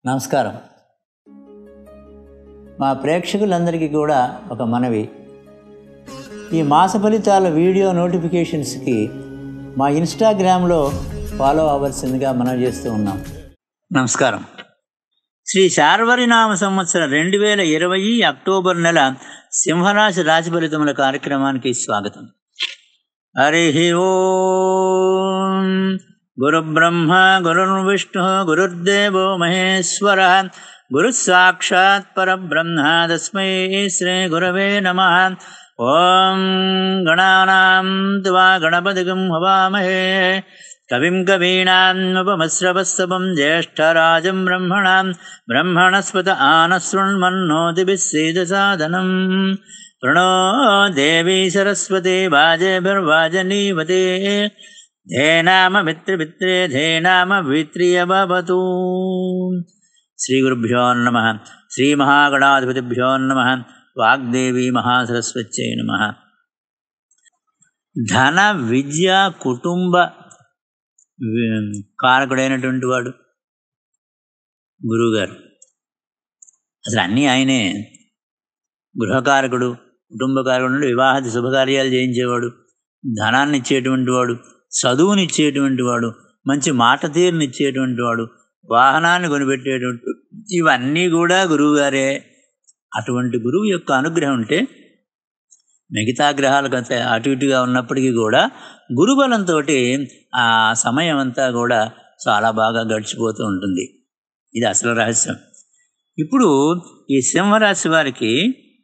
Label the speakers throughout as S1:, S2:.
S1: నమస్కారం మా ప్రేక్షకులందరికీ కూడా ఒక మనవి ఈ మాస ఫలితాల వీడియో నోటిఫికేషన్స్కి మా ఇన్స్టాగ్రామ్లో ఫాలో అవ్వాల్సిందిగా మనం చేస్తూ ఉన్నాం నమస్కారం శ్రీ శార్వరినామ సంవత్సరం రెండు వేల ఇరవై అక్టోబర్ నెల సింహరాశి రాశి ఫలితముల కార్యక్రమానికి స్వాగతం హరి ఓం గురుబ్రహ్మ గురుర్విష్ణు గురుర్దేవో మహేశ్వర గురు సాక్షాత్ పరబ్రహ్మ తస్మై శ్రీ గురవే నమ ఓం గణానాం త్వా గణపతిగం హవామహే కవిం కవీనాముపమశ్రవస్తవం జ్యేష్ఠరాజం బ్రహ్మణాం బ్రహ్మణస్పత ఆనశృణ్మన్నోతిభిः సేదసాదనం ప్రణో దేవీ సరస్వతి వాజేభిర్వాజనీవతే ధేనామ మిత్రమిత్రే ధేనామ విత్రియవతు శ్రీ గురుభ్యో నమ శ్రీ మహాగణాధిపతిభ్యో నమ వాగ్దేవి మహాసరస్వత్యై నమ ధన విద్య కుటుంబ వి- కారకుడైనటువంటి వాడు గురువుగారు అసలు అన్నీ ఆయనే గృహకారకుడు కుటుంబకారకుడు వివాహాది శుభకార్యాలు చేయించేవాడు ధనాన్ని ఇచ్చేటువంటి వాడు చదువుని ఇచ్చేటువంటి వాడు మంచి మాట తీరుని ఇచ్చేటువంటి వాడు వాహనాన్ని కొనిపెట్టేటువంటి ఇవన్నీ కూడా గురువు గారే అటువంటి గురువు యొక్క అనుగ్రహం ఉంటే మిగతా గ్రహాలకు అంత అటు ఇటుగా ఉన్నప్పటికీ కూడా గురుబలంతో ఆ సమయం అంతా కూడా చాలా బాగా గడిచిపోతూ ఉంటుంది ఇది అసలు రహస్యం ఇప్పుడు ఈ సింహరాశి వారికి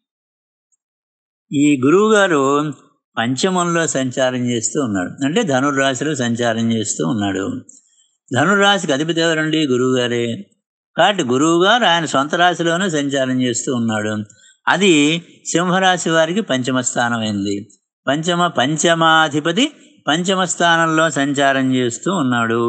S1: ఈ గురువు గారు పంచమంలో సంచారం చేస్తూ ఉన్నాడు అంటే ధనుర్రాశిలో సంచారం చేస్తూ ఉన్నాడు ధనుర్రాశికి అధిపతి ఎవరండి గురువు గారే కాబట్టి గురువు గారు ఆయన సొంత రాశిలోనే సంచారం చేస్తూ ఉన్నాడు అది సింహరాశి వారికి పంచమ స్థానం అయింది పంచమ పంచమాధిపతి పంచమ స్థానంలో సంచారం చేస్తూ ఉన్నాడు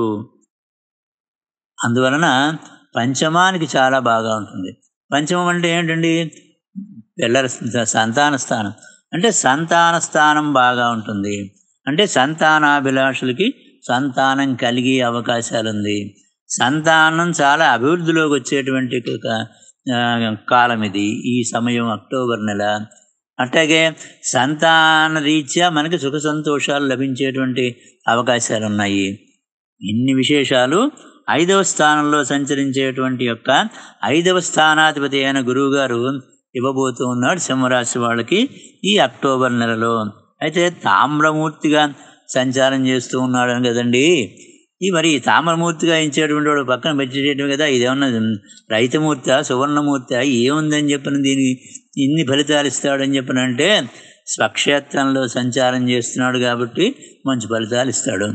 S1: అందువలన పంచమానికి చాలా బాగా ఉంటుంది పంచమం అంటే ఏంటండి పిల్లల సంతాన స్థానం అంటే సంతాన స్థానం బాగా ఉంటుంది అంటే సంతానాభిలాషులకి సంతానం కలిగే అవకాశాలు ఉంది సంతానం చాలా అభివృద్ధిలోకి వచ్చేటువంటి ఒక, ఆ, కాలం ఇది ఈ సమయం అక్టోబర్ నెల అట్లాగే సంతాన రీత్యా మనకి సుఖ సంతోషాలు లభించేటువంటి అవకాశాలు ఉన్నాయి ఇన్ని విశేషాలు ఐదవ స్థానంలో సంచరించేటువంటి యొక్క ఐదవ స్థానాధిపతి అయిన గురువు గారు ఇవ్వబోతూ ఉన్నాడు సింహరాశి వాళ్ళకి ఈ అక్టోబర్ నెలలో అయితే తామ్రమూర్తిగా సంచారం చేస్తూ ఉన్నాడు అని కదండి ఈ మరి తామ్రమూర్తిగా ఇచ్చేటువంటి వాడు పక్కన పెట్టేయడం కదా ఇదేమన్నా రైతమూర్తి సువర్ణమూర్తి ఏముందని చెప్పిన దీనికి ఇన్ని ఫలితాలు ఇస్తాడని చెప్పినంటే స్వక్షేత్రంలో సంచారం చేస్తున్నాడు కాబట్టి మంచి ఫలితాలు ఇస్తాడు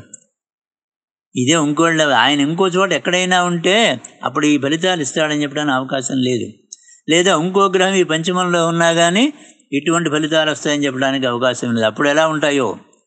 S1: ఇదే ఇంకోళ్ళ ఆయన ఇంకో చోట ఎక్కడైనా ఉంటే అప్పుడు ఈ ఫలితాలు ఇస్తాడని చెప్పడానికి అవకాశం లేదు లేదా ఇంకో గ్రహం ఈ పంచమంలో ఉన్నా కానీ ఇటువంటి ఫలితాలు వస్తాయని చెప్పడానికి అవకాశం లేదు అప్పుడు ఎలా ఉంటాయో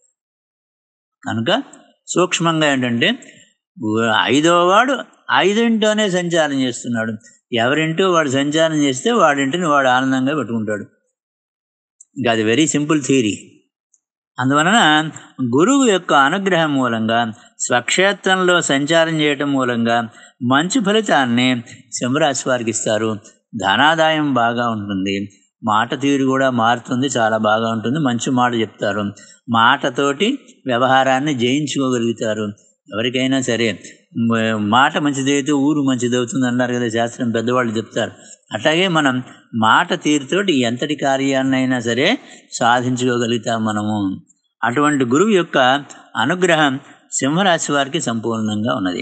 S1: కనుక సూక్ష్మంగా ఏంటంటే ఐదో వాడు ఐదింటోనే సంచారం చేస్తున్నాడు ఎవరింటో వాడు సంచారం చేస్తే వాడింటిని వాడు ఆనందంగా పెట్టుకుంటాడు ఇంకా అది వెరీ సింపుల్ థియరీ అందువలన గురువు యొక్క అనుగ్రహం మూలంగా స్వక్షేత్రంలో సంచారం చేయటం మూలంగా మంచి ఫలితాన్ని సింహరాశి వారికి ఇస్తారు ధనాదాయం బాగా ఉంటుంది మాట తీరు కూడా మారుతుంది చాలా బాగా ఉంటుంది మంచి మాట చెప్తారు మాటతోటి వ్యవహారాన్ని జయించుకోగలుగుతారు ఎవరికైనా సరే మ- మాట మంచిదైతే ఊరు మంచిదవుతుంది అన్నారు కదా శాస్త్రం పెద్దవాళ్ళు చెప్తారు అట్లాగే మనం మాట తీరుతోటి ఎంతటి కార్యాన్నైనా సరే సాధించుకోగలుగుతాం మనము అటువంటి గురువు యొక్క అనుగ్రహం సింహరాశి వారికి సంపూర్ణంగా ఉన్నది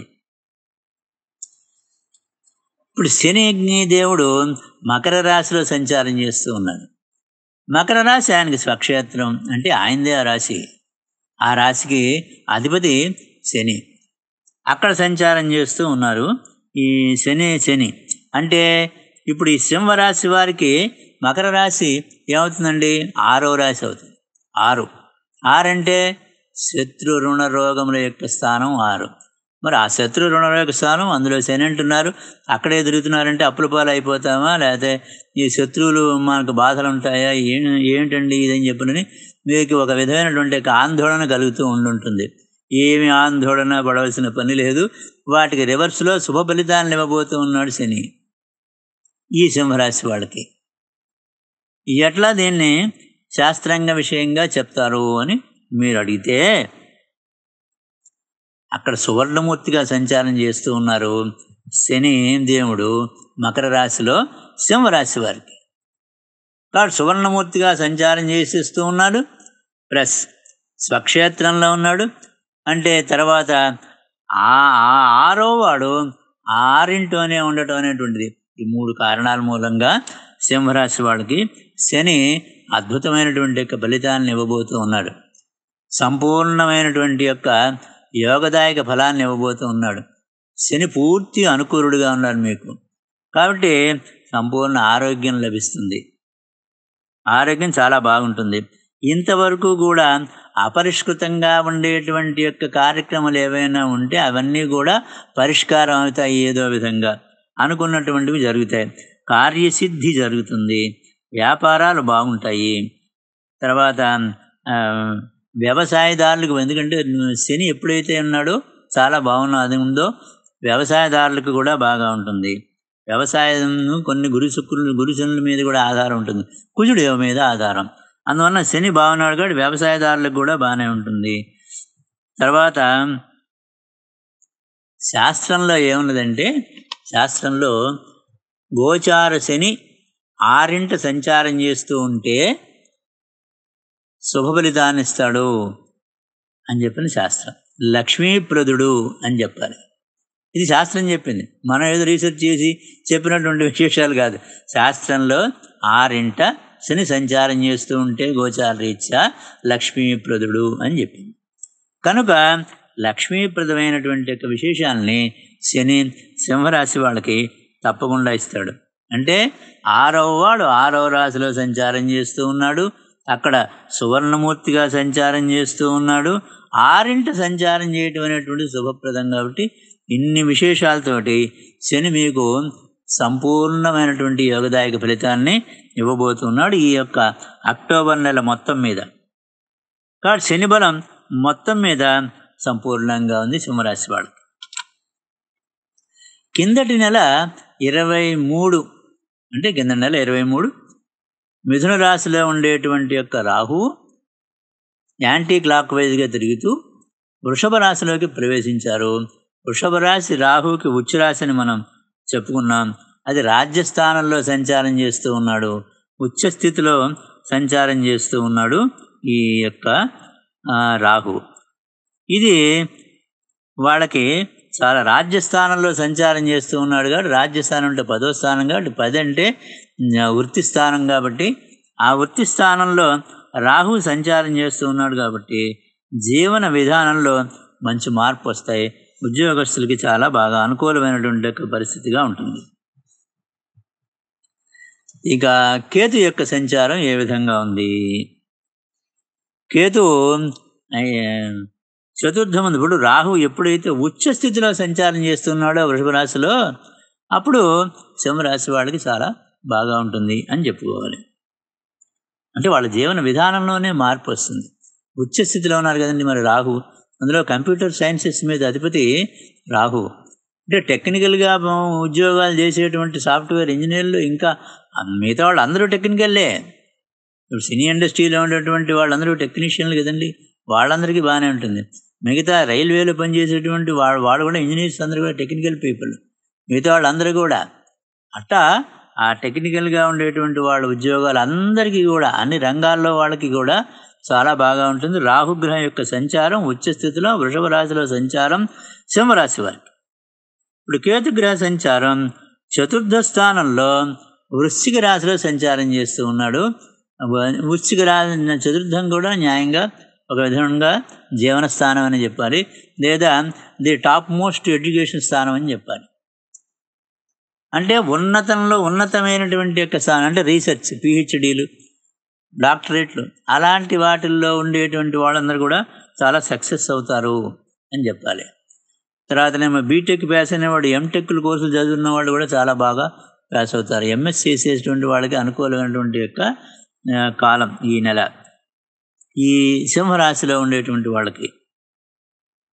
S1: ఇప్పుడు శని దేవుడు మకర రాశిలో సంచారం చేస్తూ ఉన్నాడు మకర రాశి ఆయనకి స్వక్షేత్రం అంటే ఆయనదే ఆ రాశి ఆ రాశికి అధిపతి శని అక్కడ సంచారం చేస్తూ ఉన్నారు ఈ శని శని అంటే ఇప్పుడు ఈ సింహరాశి వారికి మకర రాశి ఏమవుతుందండి ఆరో రాశి అవుతుంది ఆరు ఆరు అంటే శత్రు రుణ రోగముల యొక్క స్థానం ఆరు మరి ఆ శత్రు రుణ రోగ స్థానం అందులో శని అంటున్నారు అక్కడే తిరుగుతున్నారంటే అప్పుల పాలు అయిపోతామా లేకపోతే ఈ శత్రువులు మనకు బాధలు ఉంటాయా ఏం ఏంటండి ఇదని చెప్పనని మీకు ఒక విధమైనటువంటి ఒక ఆందోళన కలుగుతూ ఉండుంటుంది ఏమి ఆందోళన పడవలసిన పని లేదు వాటికి రివర్స్లో శుభ ఫలితాలను ఇవ్వబోతూ ఉన్నాడు శని ఈ సింహరాశి వాళ్ళకి ఎట్లా దీన్ని శాస్త్రాంగ విషయంగా చెప్తారు అని మీరు అడిగితే అక్కడ సువర్ణమూర్తిగా సంచారం చేస్తూ ఉన్నారు శని దేవుడు మకర రాశిలో సింహరాశి వారికి కాబట్టి సువర్ణమూర్తిగా సంచారం చేసేస్తూ ఉన్నాడు ప్లస్ స్వక్షేత్రంలో ఉన్నాడు అంటే తర్వాత ఆ ఆ- ఆరో వాడు ఆరింటోనే ఉండటం అనేటువంటిది ఈ మూడు కారణాల మూలంగా సింహరాశి వాళ్ళకి శని అద్భుతమైనటువంటి యొక్క ఫలితాలను ఇవ్వబోతూ ఉన్నాడు సంపూర్ణమైనటువంటి యొక్క యోగదాయక ఫలాన్ని ఇవ్వబోతూ ఉన్నాడు శని పూర్తి అనుకూలుడుగా ఉన్నాడు మీకు కాబట్టి సంపూర్ణ ఆరోగ్యం లభిస్తుంది ఆరోగ్యం చాలా బాగుంటుంది ఇంతవరకు కూడా అపరిష్కృతంగా ఉండేటువంటి యొక్క కార్యక్రమాలు ఏవైనా ఉంటే అవన్నీ కూడా పరిష్కారం అవుతాయి ఏదో విధంగా అనుకున్నటువంటివి జరుగుతాయి కార్యసిద్ధి జరుగుతుంది వ్యాపారాలు బాగుంటాయి తర్వాత ఆ, వ్యవసాయదారులకు ఎందుకంటే శని ఎప్పుడైతే ఉన్నాడో చాలా బాగున్నది ఉందో వ్యవసాయదారులకు కూడా బాగా ఉంటుంది వ్యవసాయం కొన్ని గురు శుక్రులు గురుశనుల మీద కూడా ఆధారం ఉంటుంది కుజుడు మీద ఆధారం అందువలన శని బాగున్నాడు కాబట్టి వ్యవసాయదారులకు కూడా బాగానే ఉంటుంది తర్వాత శాస్త్రంలో ఏమున్నదంటే శాస్త్రంలో గోచార శని ఆరింట సంచారం చేస్తూ ఉంటే శుభ ఫలితాన్ని ఇస్తాడు అని చెప్పిన శాస్త్రం లక్ష్మీప్రదుడు అని చెప్పాలి ఇది శాస్త్రం చెప్పింది మనం ఏదో రీసెర్చ్ చేసి చెప్పినటువంటి విశేషాలు కాదు శాస్త్రంలో ఆరింట శని సంచారం చేస్తూ ఉంటే గోచార రీత్యా లక్ష్మీప్రదుడు అని చెప్పింది కనుక లక్ష్మీప్రదమైనటువంటి యొక్క విశేషాలని శని సింహరాశి వాళ్ళకి తప్పకుండా ఇస్తాడు అంటే ఆరవ వాడు ఆరవ రాశిలో సంచారం చేస్తూ ఉన్నాడు అక్కడ సువర్ణమూర్తిగా సంచారం చేస్తూ ఉన్నాడు ఆరింట సంచారం చేయటం అనేటువంటి శుభప్రదం కాబట్టి ఇన్ని విశేషాలతోటి శని మీకు సంపూర్ణమైనటువంటి యోగదాయక ఫలితాన్ని ఇవ్వబోతున్నాడు ఈ యొక్క అక్టోబర్ నెల మొత్తం మీద కాబట్టి శని బలం మొత్తం మీద సంపూర్ణంగా ఉంది సింహరాశి వాళ్ళకి కిందటి నెల ఇరవై మూడు అంటే కింద నెల ఇరవై మూడు మిథున రాశిలో ఉండేటువంటి యొక్క రాహువు యాంటీ క్లాక్ వైజ్గా తిరుగుతూ వృషభ రాశిలోకి ప్రవేశించారు వృషభ రాశి రాహువుకి ఉచ్చ రాశిని మనం చెప్పుకున్నాం అది రాజ్యస్థానంలో సంచారం చేస్తూ ఉన్నాడు ఉచ్చ స్థితిలో సంచారం చేస్తూ ఉన్నాడు ఈ యొక్క ఆ, రాహువు ఇది వాళ్ళకి చాలా రాజ్యస్థానంలో సంచారం చేస్తూ ఉన్నాడు కాబట్టి రాజ్యస్థానం అంటే పదో స్థానం కాబట్టి పది అంటే ఆ, వృత్తి స్థానం కాబట్టి ఆ వృత్తి స్థానంలో రాహు సంచారం చేస్తూ ఉన్నాడు కాబట్టి జీవన విధానంలో మంచి మార్పు వస్తాయి ఉద్యోగస్తులకి చాలా బాగా అనుకూలమైనటువంటి ఒక పరిస్థితిగా ఉంటుంది ఇక కేతు యొక్క సంచారం ఏ విధంగా ఉంది కేతు ఆ, చతుర్థమంది ఇప్పుడు రాహు ఎప్పుడైతే ఉచ్చ స్థితిలో సంచారం చేస్తున్నాడో వృషభ రాశిలో అప్పుడు సింహరాశి వాళ్ళకి చాలా బాగా ఉంటుంది అని చెప్పుకోవాలి అంటే వాళ్ళ జీవన విధానంలోనే మార్పు వస్తుంది ఉచ్చ స్థితిలో ఉన్నారు కదండి మరి రాహు అందులో కంప్యూటర్ సైన్సెస్ మీద అధిపతి రాహు అంటే టెక్నికల్గా ఉద్యోగాలు చేసేటువంటి సాఫ్ట్వేర్ ఇంజనీర్లు ఇంకా మిగతా వాళ్ళు అందరూ టెక్నికల్లే ఇప్పుడు సినీ ఇండస్ట్రీలో ఉండేటువంటి వాళ్ళందరూ టెక్నీషియన్లు కదండి వాళ్ళందరికీ బాగానే ఉంటుంది మిగతా రైల్వేలో పనిచేసేటువంటి వాళ్ళు వాళ్ళు కూడా ఇంజనీర్స్ అందరూ కూడా టెక్నికల్ పీపుల్ మిగతా వాళ్ళందరూ కూడా అట్టా ఆ టెక్నికల్గా ఉండేటువంటి వాళ్ళ ఉద్యోగాలు అందరికీ కూడా అన్ని రంగాల్లో వాళ్ళకి కూడా చాలా బాగా ఉంటుంది రాహుగ్రహం యొక్క సంచారం ఉచ్చ స్థితిలో వృషభ రాశిలో సంచారం సింహరాశి వారికి ఇప్పుడు కేతుగ్రహ సంచారం చతుర్థ స్థానంలో వృశ్చిక రాశిలో సంచారం చేస్తూ ఉన్నాడు వృశ్చిక రాశి చతుర్థం కూడా న్యాయంగా ఒక విధంగా జీవన స్థానం అని చెప్పాలి లేదా ది టాప్ మోస్ట్ ఎడ్యుకేషన్ స్థానం అని చెప్పాలి అంటే ఉన్నతంలో ఉన్నతమైనటువంటి యొక్క స్థానం అంటే రీసెర్చ్ పిహెచ్డీలు డాక్టరేట్లు అలాంటి వాటిల్లో ఉండేటువంటి వాళ్ళందరూ కూడా చాలా సక్సెస్ అవుతారు అని చెప్పాలి తర్వాతనేమో బీటెక్ పాస్ అనేవాడు ఎంటెక్లు కోర్సులు చదువున్న వాళ్ళు కూడా చాలా బాగా పాస్ అవుతారు ఎంఎస్ చేసేటువంటి వాళ్ళకి అనుకూలమైనటువంటి యొక్క ఆ, కాలం ఈ నెల ఈ సింహరాశిలో ఉండేటువంటి వాళ్ళకి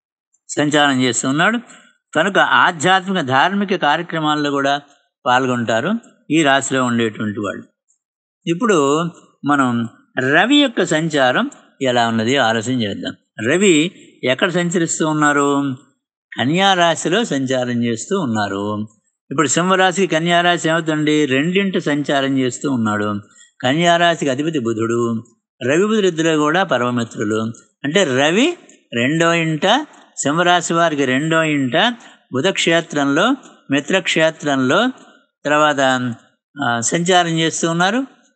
S1: సంచారం చేస్తూ ఉన్నాడు కనుక ఆధ్యాత్మిక ధార్మిక కార్యక్రమాల్లో కూడా పాల్గొంటారు ఈ రాశిలో ఉండేటువంటి వాళ్ళు ఇప్పుడు మనం రవి యొక్క సంచారం ఎలా ఉన్నది ఆలోచన చేద్దాం రవి ఎక్కడ సంచరిస్తూ ఉన్నారు కన్యా రాశిలో సంచారం చేస్తూ ఉన్నారు ఇప్పుడు సింహరాశికి కన్యారాశి ఏమవుతుంది రెండింటి సంచారం చేస్తూ ఉన్నాడు కన్యారాశికి అధిపతి బుధుడు రవి బుధుడిద్దరు కూడా పరమమిత్రులు అంటే రవి రెండో ఇంట సింహరాశి వారికి రెండో ఇంట బుధక్షేత్రంలో మిత్రక్షేత్రంలో తర్వాత ఆ, సంచారం చేస్తూ ఉన్నారు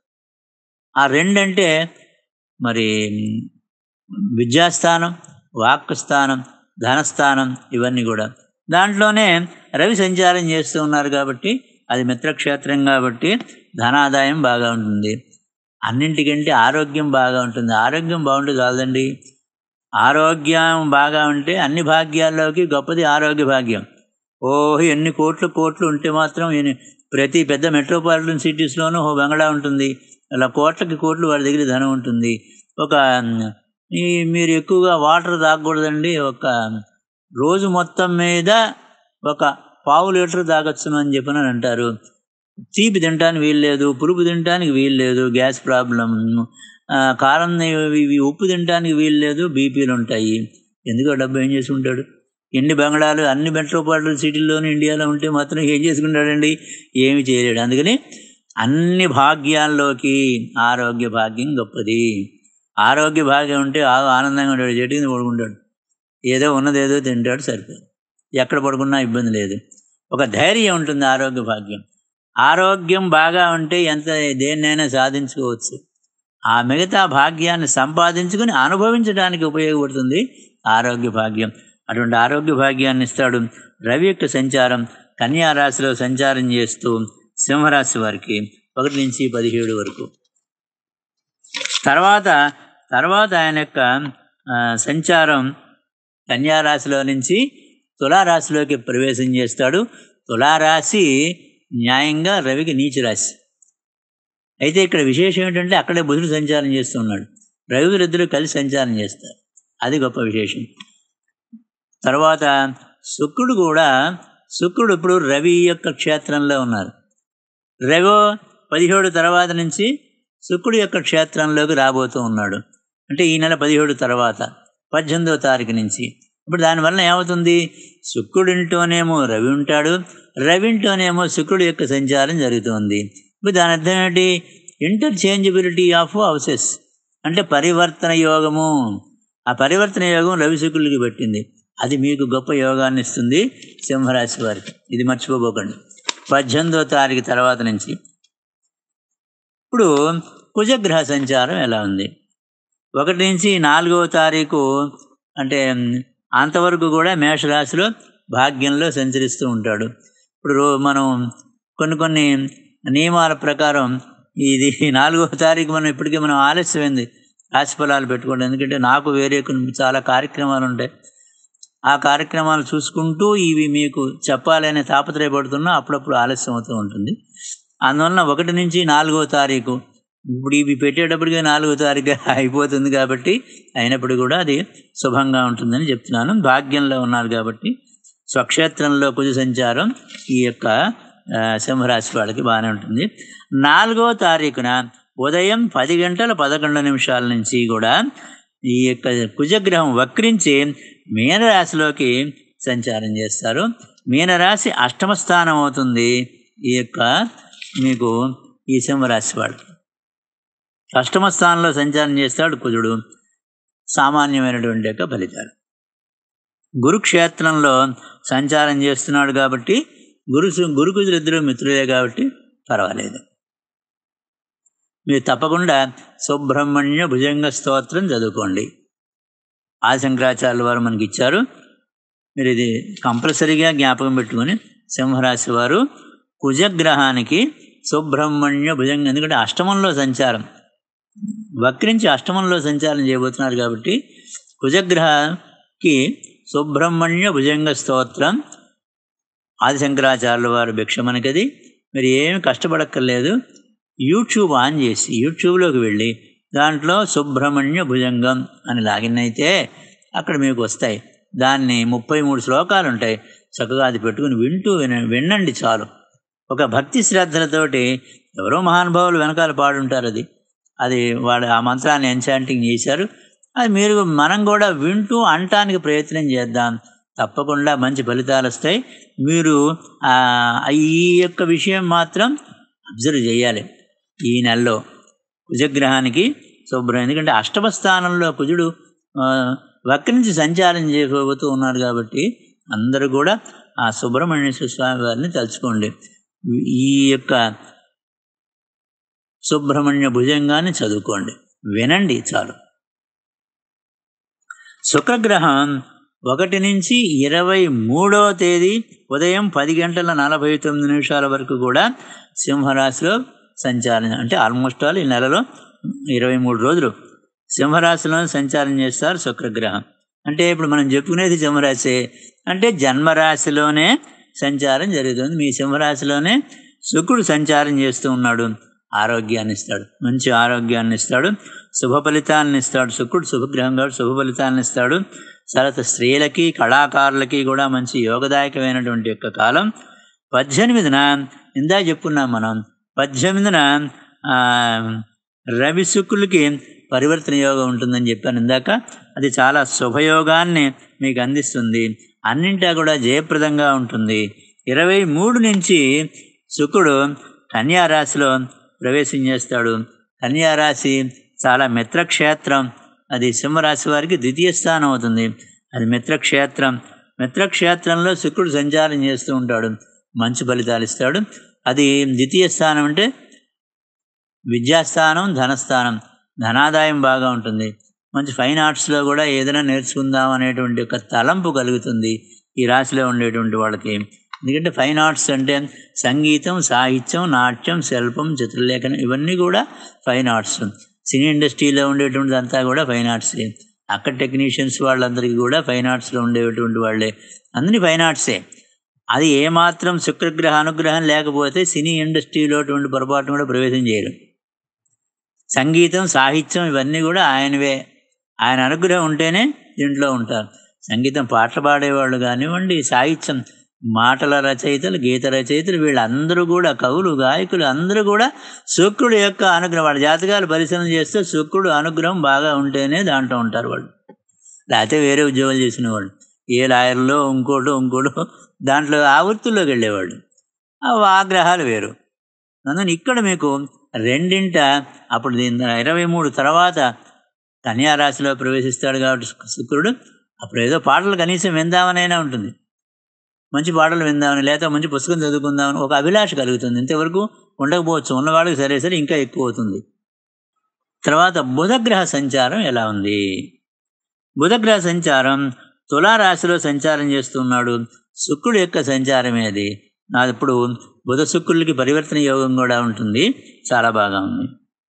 S1: ఆ రెండంటే మరి విద్యాస్థానం వాక్కు స్థానం ధనస్థానం ఇవన్నీ కూడా దాంట్లోనే రవి సంచారం చేస్తూ ఉన్నారు కాబట్టి అది మిత్రక్షేత్రం కాబట్టి ధనాదాయం బాగా ఉంటుంది అన్నింటికంటే ఆరోగ్యం బాగా ఉంటుంది ఆరోగ్యం బాగుంటే చాలదండి ఆరోగ్యం బాగా ఉంటే అన్ని భాగ్యాల్లోకి గొప్పది ఆరోగ్య భాగ్యం ఓహ్ ఎన్ని కోట్లు కోట్లు ఉంటే మాత్రం ఎన్ని- ప్రతి పెద్ద మెట్రోపాలిటన్ సిటీస్లోనూ ఓ బంగళా ఉంటుంది అలా కోట్లకి కోట్లు వాడి దగ్గర ధనం ఉంటుంది ఒక ఈ మీరు ఎక్కువగా వాటర్ తాగకూడదండి ఒక రోజు మొత్తం మీద ఒక పావు లీటర్ తాగొచ్చును అని చెప్పని అని అంటారు తీపి తినడానికి వీల్లేదు పులుపు తినడానికి వీల్లేదు గ్యాస్ ప్రాబ్లం ఆ, కారం ఇవి ఇవి ఉప్పు తినడానికి వీల్లేదు బీపీలు ఉంటాయి ఎందుకో డబ్బు ఏం చేసి ఉంటాడు ఎన్ని బంగళాలు అన్ని మెట్రోపాలిటన్ సిటీల్లోనూ ఇండియాలో ఉంటే మాత్రం ఏం చేసుకుంటాడండి ఏమి చేయలేడు అందుకని అన్ని భాగ్యాల్లోకి ఆరోగ్య భాగ్యం గొప్పది ఆరోగ్య భాగ్యం ఉంటే ఆ- ఆనందంగా ఉంటాడు చెట్టు కింద పడుకుంటాడు ఏదో ఉన్నదేదో తింటాడు సరిపోదు ఎక్కడ పడుకున్నా ఇబ్బంది లేదు ఒక ధైర్యం ఉంటుంది ఆరోగ్య భాగ్యం ఆరోగ్యం బాగా ఉంటే ఎంత దేన్నైనా సాధించుకోవచ్చు ఆ మిగతా భాగ్యాన్ని సంపాదించుకుని అనుభవించడానికి ఉపయోగపడుతుంది ఆరోగ్య భాగ్యం అటువంటి ఆరోగ్య భాగ్యాన్ని ఇస్తాడు రవి యొక్క సంచారం కన్యా రాశిలో సంచారం చేస్తూ సింహరాశి వారికి ఒకటి నుంచి పదిహేడు వరకు తర్వాత తర్వాత ఆయన యొక్క ఆ, సంచారం కన్యా రాశిలో నుంచి తులారాశిలోకి ప్రవేశం చేస్తాడు తులారాశి న్యాయంగా రవికి నీచ రాశి అయితే ఇక్కడ విశేషం ఏంటంటే అక్కడే బుధుడు సంచారం చేస్తున్నాడు రవి ఇద్దరు కలిసి సంచారం చేస్తారు అది గొప్ప విశేషం తర్వాత శుక్రుడు కూడా శుక్రుడు ఇప్పుడు రవి యొక్క క్షేత్రంలో ఉన్నారు రవో పదిహేడు తర్వాత నుంచి శుక్రుడు యొక్క క్షేత్రంలోకి రాబోతూ ఉన్నాడు అంటే ఈ నెల పదిహేడు తర్వాత పద్దెనిమిదో తారీఖు నుంచి ఇప్పుడు దానివల్ల ఏమవుతుంది శుక్రుడింటోనేమో రవి ఉంటాడు రవింటోనేమో శుక్రుడు యొక్క సంచారం జరుగుతుంది ఇప్పుడు దాని అర్థం ఏంటి ఇంటర్చేంజబిలిటీ ఆఫ్ హౌసెస్ అంటే పరివర్తన యోగము ఆ పరివర్తన యోగం రవి శుక్రులకి పెట్టింది అది మీకు గొప్ప యోగాన్ని ఇస్తుంది సింహరాశి వారికి ఇది మర్చిపోబోకండి పద్దెనిమిదో తారీఖు తర్వాత నుంచి ఇప్పుడు కుజగ్రహ సంచారం ఎలా ఉంది ఒకటి నుంచి నాలుగవ తారీఖు అంటే అంతవరకు కూడా మేషరాశిలో భాగ్యంలో సంచరిస్తూ ఉంటాడు ఇప్పుడు రో- మనం కొన్ని కొన్ని నియమాల ప్రకారం ఇది నాలుగవ తారీఖు మనం ఇప్పటికే మనం ఆలస్యమైంది రాశి ఫలాలు పెట్టుకోండి ఎందుకంటే నాకు వేరే కొన్ని చాలా కార్యక్రమాలు ఉంటాయి ఆ కార్యక్రమాలు చూసుకుంటూ ఇవి మీకు చెప్పాలనే తాపత్రయపడుతున్నా అప్పుడప్పుడు ఆలస్యం అవుతూ ఉంటుంది అందువలన ఒకటి నుంచి నాలుగో తారీఖు ఇప్పుడు ఇవి పెట్టేటప్పటికే నాలుగో తారీఖు అయిపోతుంది కాబట్టి అయినప్పుడు కూడా అది శుభంగా ఉంటుందని చెప్తున్నాను భాగ్యంలో ఉన్నారు కాబట్టి స్వక్షేత్రంలో కుజ సంచారం ఈ యొక్క ఆ, సింహరాశి వాళ్ళకి బాగానే ఉంటుంది నాలుగో తారీఖున ఉదయం పది గంటల పదకొండు నిమిషాల నుంచి కూడా ఈ యొక్క కుజగ్రహం వక్రించి మీనరాశిలోకి సంచారం చేస్తారు మీనరాశి అష్టమ స్థానం అవుతుంది ఈ యొక్క మీకు ఈ సింహరాశి వాడు అష్టమ స్థానంలో సంచారం చేస్తాడు కుజుడు సామాన్యమైనటువంటి యొక్క ఫలితాలు గురుక్షేత్రంలో సంచారం చేస్తున్నాడు కాబట్టి గురు గురుకుజులు ఇద్దరు మిత్రులే కాబట్టి పర్వాలేదు మీరు తప్పకుండా సుబ్రహ్మణ్య భుజంగ స్తోత్రం చదువుకోండి ఆశంకరాచార్యుల వారు మనకి ఇచ్చారు మీరు ఇది కంపల్సరీగా జ్ఞాపకం పెట్టుకొని సింహరాశి వారు కుజగ్రహానికి సుబ్రహ్మణ్య భుజంగ ఎందుకంటే అష్టమంలో సంచారం వక్రించి అష్టమంలో సంచారం చేయబోతున్నారు కాబట్టి కుజగ్రహకి సుబ్రహ్మణ్య భుజంగ స్తోత్రం ఆదిశంకరాచార్యుల వారు భిక్ష మనకది మీరు ఏమి కష్టపడక్కర్లేదు యూట్యూబ్ ఆన్ చేసి యూట్యూబ్లోకి వెళ్ళి దాంట్లో సుబ్రహ్మణ్య భుజంగం అని లాగిన్ అయితే అక్కడ మీకు వస్తాయి దాన్ని ముప్పై మూడు శ్లోకాలు ఉంటాయి చక్కగా అది పెట్టుకుని వింటూ విన వినండి చాలు ఒక భక్తి శ్రద్ధలతోటి ఎవరో మహానుభావులు వెనకాల పాడుంటారు అది అది వాడు ఆ మంత్రాన్ని ఎన్చాంటింగ్ చేశారు అది మీరు మనం కూడా వింటూ అంటానికి ప్రయత్నం చేద్దాం తప్పకుండా మంచి ఫలితాలు వస్తాయి మీరు ఆ, ఈ యొక్క విషయం మాత్రం అబ్జర్వ్ చేయాలి ఈ నెలలో కుజగ్రహానికి శుభ్రం ఎందుకంటే అష్టమ స్థానంలో కుజుడు ఆ, వక్రించి సంచారం చేయబోతూ ఉన్నాడు కాబట్టి అందరూ కూడా ఆ సుబ్రహ్మణ్యేశ్వర స్వామి వారిని తలుచుకోండి ఈ యొక్క సుబ్రహ్మణ్య భుజంగాన్ని చదువుకోండి వినండి చాలు శుక్రగ్రహం ఒకటి నుంచి ఇరవై మూడవ తేదీ ఉదయం పది గంటల నలభై తొమ్మిది నిమిషాల వరకు కూడా సింహరాశిలో సంచారం అంటే ఆల్మోస్ట్ ఆల్ ఈ నెలలో ఇరవై మూడు రోజులు సింహరాశిలో సంచారం చేస్తారు శుక్రగ్రహం అంటే ఇప్పుడు మనం చెప్పుకునేది సింహరాశి అంటే జన్మరాశిలోనే సంచారం జరుగుతుంది మీ సింహరాశిలోనే శుక్రుడు సంచారం చేస్తూ ఉన్నాడు ఆరోగ్యాన్ని ఇస్తాడు మంచి ఆరోగ్యాన్ని ఇస్తాడు శుభ ఫలితాలను ఇస్తాడు శుక్రుడు శుభగ్రహం కాబట్టి శుభ ఫలితాలను ఇస్తాడు తర్వాత స్త్రీలకి కళాకారులకి కూడా మంచి యోగదాయకమైనటువంటి యొక్క కాలం పద్దెనిమిదిన ఇందా చెప్పుకున్నాం మనం పద్దెనిమిదిన ఆ, రవి శుక్రులకి పరివర్తన యోగం ఉంటుందని చెప్పాను ఇందాక అది చాలా శుభయోగాన్ని మీకు అందిస్తుంది అన్నింటా కూడా జయప్రదంగా ఉంటుంది ఇరవై మూడు నుంచి శుక్రుడు కన్యా రాశిలో ప్రవేశం చేస్తాడు కన్యా రాశి చాలా మిత్రక్షేత్రం అది సింహరాశి వారికి ద్వితీయ స్థానం అవుతుంది అది మిత్రక్షేత్రం మిత్రక్షేత్రంలో శుక్రుడు సంచారం చేస్తూ ఉంటాడు మంచి ఫలితాలు ఇస్తాడు అది ద్వితీయ స్థానం అంటే విద్యాస్థానం ధనస్థానం ధనాదాయం బాగా ఉంటుంది మంచి ఫైన్ ఆర్ట్స్లో కూడా ఏదైనా నేర్చుకుందాం అనేటువంటి ఒక తలంపు కలుగుతుంది ఈ రాశిలో ఉండేటువంటి వాళ్ళకి ఎందుకంటే ఫైన్ ఆర్ట్స్ అంటే సంగీతం సాహిత్యం నాట్యం శిల్పం చిత్రలేఖనం ఇవన్నీ కూడా ఫైన్ ఆర్ట్స్ సినీ ఇండస్ట్రీలో ఉండేటువంటిది అంతా కూడా ఫైన్ ఆర్ట్సే అక్కడ టెక్నీషియన్స్ వాళ్ళందరికీ కూడా ఫైన్ ఆర్ట్స్లో ఉండేటువంటి వాళ్ళే అన్ని ఫైన్ ఆర్ట్సే అది ఏమాత్రం శుక్రగ్రహ అనుగ్రహం లేకపోతే సినీ ఇండస్ట్రీలో అటువంటి పొరపాటును కూడా ప్రవేశం చేయరు సంగీతం సాహిత్యం ఇవన్నీ కూడా ఆయనవే ఆయన అనుగ్రహం ఉంటేనే దీంట్లో ఉంటారు సంగీతం పాటలు పాడేవాళ్ళు కానివ్వండి సాహిత్యం మాటల రచయితలు గీత రచయితలు వీళ్ళందరూ కూడా కవులు గాయకులు అందరూ కూడా శుక్రుడు యొక్క అనుగ్రహం వాళ్ళ జాతకాలు పరిశీలన చేస్తే శుక్రుడు అనుగ్రహం బాగా ఉంటేనే దాంట్లో ఉంటారు వాళ్ళు లేకపోతే వేరే ఉద్యోగాలు చేసిన వాళ్ళు ఏ లాయర్లో ఇంకోటి ఇంకోటి దాంట్లో ఆ వృత్తుల్లోకి వెళ్ళేవాళ్ళు ఆ ఆ గ్రహాలు వేరు అందుకని ఇక్కడ మీకు రెండింట అప్పుడు దీని ఇరవై మూడు తర్వాత కన్యా రాశిలో ప్రవేశిస్తాడు కాబట్టి శుక్- శుక్రుడు అప్పుడు ఏదో పాటలు కనీసం విందామనైనా ఉంటుంది మంచి పాటలు విందామని లేదా మంచి పుస్తకం చదువుకుందామని ఒక అభిలాష కలుగుతుంది ఇంతవరకు ఉండకపోవచ్చు ఉన్నవాళ్ళకి సరే సరే ఇంకా ఎక్కువ అవుతుంది తర్వాత బుధగ్రహ సంచారం ఎలా ఉంది బుధగ్రహ సంచారం తులారాశిలో సంచారం చేస్తున్నాడు శుక్రుడు యొక్క సంచారమే అది నాది ఇప్పుడు బుధ శుక్రులకి పరివర్తన యోగం కూడా ఉంటుంది చాలా బాగా ఉంది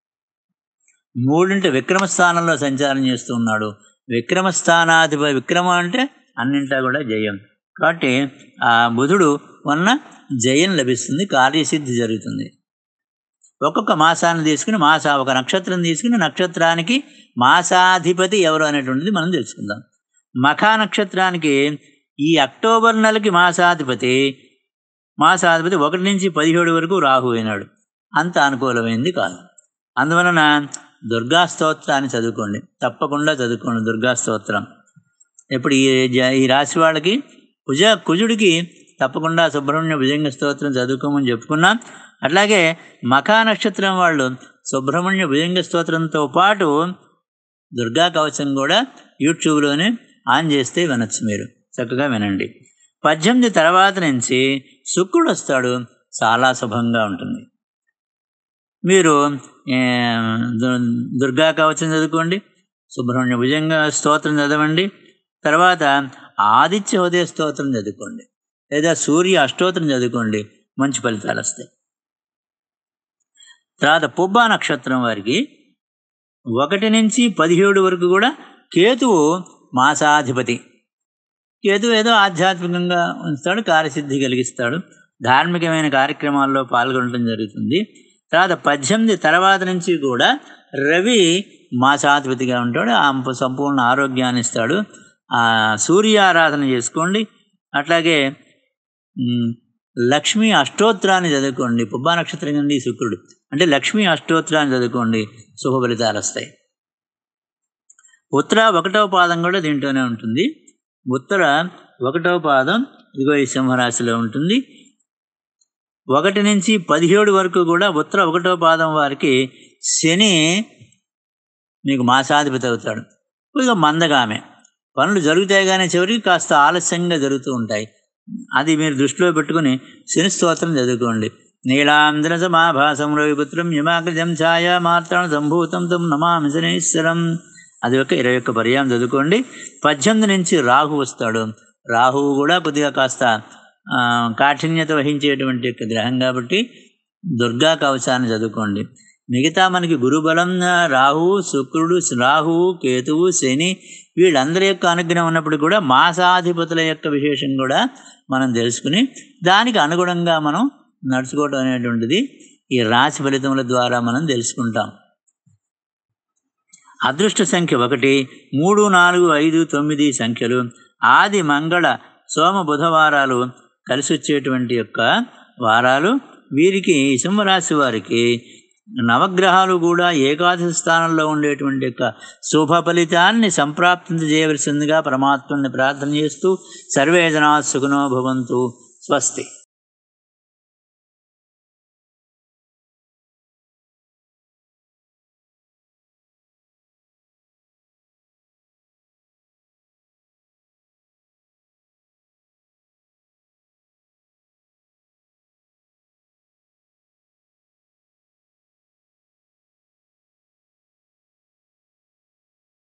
S1: మూడింటి విక్రమ స్థానంలో సంచారం చేస్తూ ఉన్నాడు విక్రమ స్థానాధిపతి విక్రమ అంటే అన్నింటా కూడా జయం కాబట్టి ఆ బుధుడు వలన జయం లభిస్తుంది కార్యసిద్ధి జరుగుతుంది ఒక్కొక్క మాసాన్ని తీసుకుని మాస ఒక నక్షత్రం తీసుకుని నక్షత్రానికి మాసాధిపతి ఎవరు అనేటువంటిది మనం తెలుసుకుందాం మఖా నక్షత్రానికి ఈ అక్టోబర్ నెలకి మాసాధిపతి మాసాధిపతి ఒకటి నుంచి పదిహేడు వరకు రాహు అయినాడు అంత అనుకూలమైంది కాదు అందువలన దుర్గా స్తోత్రాన్ని చదువుకోండి తప్పకుండా చదువుకోండి దుర్గా స్తోత్రం ఇప్పుడు ఈ జ- ఈ రాశి వాళ్ళకి కుజ కుజుడికి తప్పకుండా సుబ్రహ్మణ్య భుజంగ స్తోత్రం చదువుకోమని చెప్పుకున్నాం అట్లాగే మఖా నక్షత్రం వాళ్ళు సుబ్రహ్మణ్య భుజంగ స్తోత్రంతో పాటు దుర్గా కవచం కూడా యూట్యూబ్లోనే ఆన్ చేస్తే వినొచ్చు మీరు చక్కగా వినండి పద్దెనిమిది తర్వాత నుంచి శుక్రుడు వస్తాడు చాలా శుభంగా ఉంటుంది మీరు ఏ, దు- దుర్గా కవచం చదువుకోండి సుబ్రహ్మణ్య భుజంగ స్తోత్రం చదవండి తర్వాత ఆదిత్య హృదయ స్తోత్రం చదువుకోండి లేదా సూర్య అష్టోత్రం చదువుకోండి మంచి ఫలితాలు వస్తాయి తర్వాత పుబ్బా నక్షత్రం వారికి ఒకటి నుంచి పదిహేడు వరకు కూడా కేతువు మాసాధిపతి కేతు ఏదో ఆధ్యాత్మికంగా ఉంచుతాడు కార్యసిద్ధి కలిగిస్తాడు ధార్మికమైన కార్యక్రమాల్లో పాల్గొనడం జరుగుతుంది తర్వాత పద్దెనిమిది తర్వాత నుంచి కూడా రవి మాసాధిపతిగా ఉంటాడు ఆ సంపూర్ణ ఆరోగ్యాన్ని ఇస్తాడు ఆ సూర్యారాధన చేసుకోండి అట్లాగే మ్, లక్ష్మీ అష్టోత్తరాన్ని చదువుకోండి పుబ్బా నక్షత్రం నుండి శుక్రుడు అంటే లక్ష్మీ అష్టోత్తరాన్ని చదువుకోండి శుభ ఫలితాలు వస్తాయి ఉత్తర ఒకటవ పాదం కూడా దీంట్లోనే ఉంటుంది ఉత్తర ఒకటవ పాదం ఇదిగో ఈ సింహరాశిలో ఉంటుంది ఒకటి నుంచి పదిహేడు వరకు కూడా ఉత్తర ఒకటవ పాదం వారికి శని మీకు మాసాధిపతి అవుతాడు ఇక మందగామె పనులు జరుగుతాయి కానీ చివరికి కాస్త ఆలస్యంగా జరుగుతూ ఉంటాయి అది మీరు దృష్టిలో పెట్టుకుని శని స్తోత్రం చదువుకోండి నీలాంధ్ర సమాభాసం రవిపుత్రం యమాకృతం ఛాయ మాత్రం సంభూతం తం నమామి శనీశ్వరం అది ఒక ఇరవై ఒక్క పర్యాయం చదువుకోండి పద్దెనిమిది నుంచి రాహు వస్తాడు రాహువు కూడా కొద్దిగా కాస్త ఆ, కాఠిన్యత వహించేటువంటి యొక్క గ్రహం కాబట్టి దుర్గా కవచాన్ని చదువుకోండి మిగతా మనకి గురుబలం ఆ, రాహువు శుక్రుడు రాహువు కేతువు శని వీళ్ళందరి యొక్క అనుగ్రహం ఉన్నప్పుడు కూడా మాసాధిపతుల యొక్క విశేషం కూడా మనం తెలుసుకుని దానికి అనుగుణంగా మనం నడుచుకోవడం అనేటువంటిది ఈ రాశి ఫలితముల ద్వారా మనం తెలుసుకుంటాం అదృష్ట సంఖ్య ఒకటి మూడు నాలుగు ఐదు తొమ్మిది సంఖ్యలు ఆది మంగళ సోమ బుధవారాలు కలిసి వచ్చేటువంటి యొక్క వారాలు వీరికి ఈ సింహరాశి వారికి నవగ్రహాలు కూడా ఏకాదశి స్థానంలో ఉండేటువంటి యొక్క శుభ ఫలితాన్ని సంప్రాప్తించ చేయవలసిందిగా పరమాత్మని ప్రార్థన చేస్తూ సర్వే జనా సుఖనో భవంతు స్వస్తి